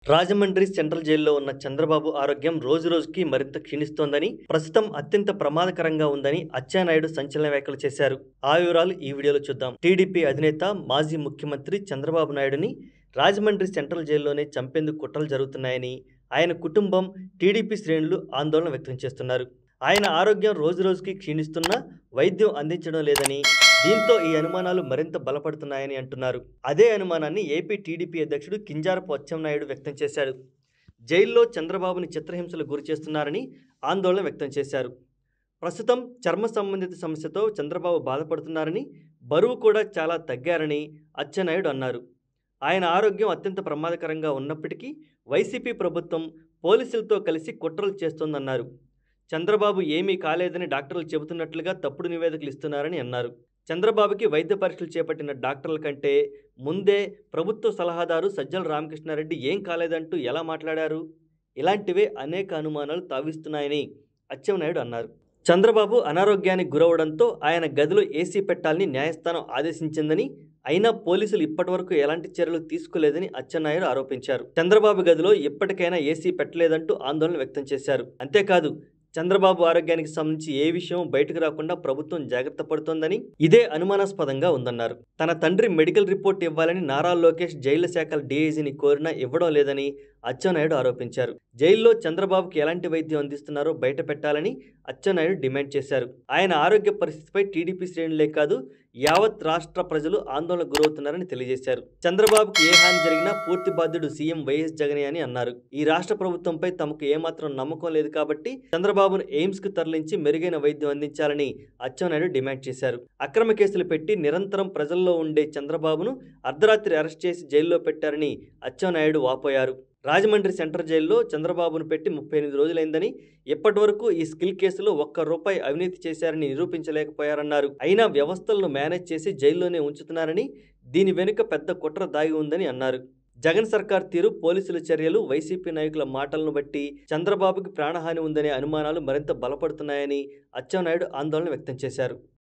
Rajahmundry central జైల్లో ఉన్న చంద్రబాబు ఆరోగ్యం రోజురోజుకి మరింత క్షీణిస్తోందని ప్రస్తుతం అత్యంత ప్రమాదకరంగా ఉందని అచ్చెన్నాయుడు సంచలన వ్యాఖ్యలు చేశారు ఆ వివరాలు ఈ వీడియోలో చూద్దాం టీడీపీ అధినేత మాజీ ముఖ్యమంత్రి చంద్రబాబు నాయుడుని రాజమండ్రి సెంట్రల్ జైల్లోనే చంపేందుకు కుట్రలు జరుగుతున్నాయని ఆయన కుటుంబం టీడీపీ శ్రేణులు ఆందోళన వ్యక్తం చేస్తున్నారు ఆయన ఆరోగ్యం రోజురోజుకి క్షీణిస్తున్నా వైద్యం అందించడం లేదని దీంతో ఈ అనుమానాలు మరింత బలపడుతున్నాయని అంటున్నారు అదే అనుమానాన్ని ఏపీ టీడీపీ అధ్యక్షుడు కింజారపు అచ్చెన్నాయుడు వ్యక్తం చేశారు జైల్లో చంద్రబాబుని చిత్రహింసలు గురి చేస్తున్నారని ఆందోళన వ్యక్తం చేశారు ప్రస్తుతం చర్మ సంబంధిత సమస్యతో చంద్రబాబు బాధపడుతున్నారని బరువు కూడా చాలా తగ్గారని అచ్చెన్నాయుడు అన్నారు ఆయన ఆరోగ్యం అత్యంత ప్రమాదకరంగా ఉన్నప్పటికీ వైసీపీ ప్రభుత్వం పోలీసులతో కలిసి కుట్రలు చేస్తోందన్నారు చంద్రబాబు ఏమీ కాలేదని డాక్టర్లు చెబుతున్నట్లుగా తప్పుడు నివేదికలు ఇస్తున్నారని అన్నారు చంద్రబాబుకి వైద్య పరీక్షలు చేపట్టిన డాక్టర్ల కంటే ముందే ప్రభుత్వ సలహాదారు సజ్జల రామకృష్ణారెడ్డి ఏం కాలేదంటూ ఎలా మాట్లాడారు ఇలాంటివే అనేక అనుమానాలు తావిస్తున్నాయని అచ్చెన్నాయుడు అన్నారు చంద్రబాబు అనారోగ్యానికి గురవడంతో ఆయన గదిలో ఏసీ పెట్టాలని న్యాయస్థానం ఆదేశించిందని అయినా పోలీసులు ఇప్పటివరకు ఎలాంటి చర్యలు తీసుకోలేదని అచ్చెన్నాయుడు ఆరోపించారు చంద్రబాబు గదిలో ఇప్పటికైనా ఏసీ పెట్టలేదంటూ ఆందోళన వ్యక్తం చేశారు అంతేకాదు చంద్రబాబు ఆరోగ్యానికి సంబంధించి ఏ విషయం బయటకు రాకుండా ప్రభుత్వం జాగ్రత్త పడుతోందని ఇదే అనుమానాస్పదంగా ఉందన్నారు తన తండ్రి మెడికల్ రిపోర్ట్ ఇవ్వాలని నారా లోకేష్ జైళ్ల శాఖల డీఐజీని కోరినా ఇవ్వడం లేదని అచ్చెన్నాయుడు ఆరోపించారు జైల్లో చంద్రబాబుకి ఎలాంటి వైద్యం అందిస్తున్నారో బయట పెట్టాలని అచ్చెన్నాయుడు డిమాండ్ చేశారు ఆయన ఆరోగ్య పరిస్థితిపై టీడీపీ శ్రేణులే కాదు యావత్ రాష్ట్ర ప్రజలు ఆందోళనకు గురవుతున్నారని తెలియజేశారు చంద్రబాబుకు ఏ హాని జరిగినా పూర్తి బాధ్యుడు సీఎం వైఎస్ జగనే అని అన్నారు ఈ రాష్ట్ర ప్రభుత్వంపై తమకు ఏమాత్రం నమ్మకం లేదు కాబట్టి చంద్రబాబును ఎయిమ్స్ కు తరలించి మెరుగైన వైద్యం అందించాలని అచ్చెన్నాయుడు డిమాండ్ చేశారు అక్రమ కేసులు పెట్టి నిరంతరం ప్రజల్లో ఉండే చంద్రబాబును అర్ధరాత్రి అరెస్ట్ చేసి జైల్లో పెట్టారని అచ్చెన్నాయుడు వాపోయారు రాజమండ్రి సెంట్రల్ జైల్లో చంద్రబాబును పెట్టి ముప్పై ఎనిమిది రోజులైందని ఇప్పటి వరకు ఈ స్కిల్ కేసులో ఒక్క రూపాయి అవినీతి చేశారని నిరూపించలేకపోయారన్నారు అయినా వ్యవస్థలను మేనేజ్ చేసి జైల్లోనే ఉంచుతున్నారని దీని వెనుక పెద్ద కుట్ర దాగి ఉందని అన్నారు జగన్ సర్కార్ తీరు పోలీసుల చర్యలు వైసీపీ నాయకుల మాటలను బట్టి చంద్రబాబుకి ప్రాణహాని ఉందనే అనుమానాలు మరింత బలపడుతున్నాయని అచ్చెన్నాయుడు ఆందోళన వ్యక్తం చేశారు